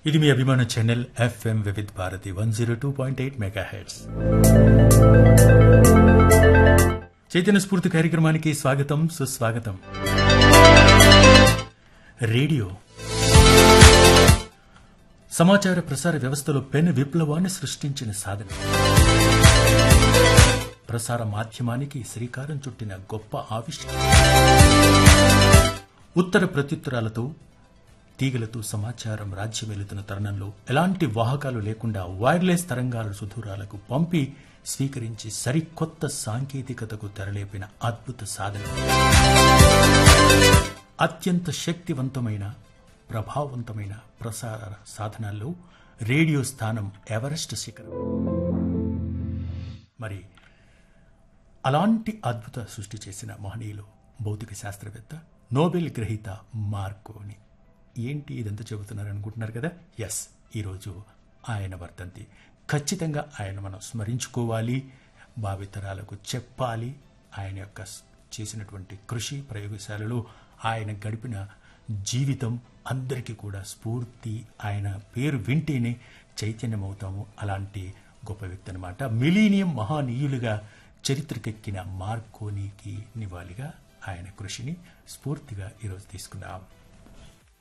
ఇది మీ అభిమాన channel FM Vividh Bharati one zero two point eight megahertz Chaitanya Spoorthi కార్యక్రమానికి స్వాగతం సుస్వాగతం రేడియో సమాచార ప్రసార వ్యవస్థలో పెను విప్లవాన్ని సృష్టించిన సాధన ప్రసార మాధ్యమానికి శ్రీకారం చుట్టిన గొప్ప ఆవిష్కరణ ఉత్తర ప్రత్యుత్తరాలతో తీగలతో సమాచారం రాజ్యమెలుతున్న తరుణంలో ఎలాంటి వాహకాలు లేకుండా వైర్లెస్ తరంగాలు సుదూరాలకు పంపి స్వీకరించి సరికొత్త సాంకేతికతకు తెరలేపిన అద్భుత సాధన అత్యంత శక్తివంతమైన ప్రభావవంతమైన ప్రసార సాధనాల్లో రేడియో స్థానం ఎవరెస్ట్ శిఖరం మరి అలాంటి అద్భుత సృష్టి చేసిన మహనీయులు భౌతిక శాస్త్రవేత్త నోబెల్ గ్రహీత మార్కోని ఏంటి ఇదంతా చెబుతున్నారు అనుకుంటున్నారు కదా ఎస్ ఈరోజు ఆయన వర్ధంతి ఖచ్చితంగా ఆయన మనం స్మరించుకోవాలి భావితరాలకు చెప్పాలి ఆయన యొక్క స్- చేసినటువంటి కృషి ప్రయోగశాలలో ఆయన గడిపిన జీవితం అందరికీ కూడా స్ఫూర్తి ఆయన పేరు వింటేనే చైతన్యమవుతాము అలాంటి గొప్ప వ్యక్తి అనమాట మిలీనియం మహానీయులుగా చరిత్రకెక్కిన మార్కోనీకి నివాళిగా ఆయన కృషిని స్ఫూర్తిగా ఈరోజు తీసుకున్నాం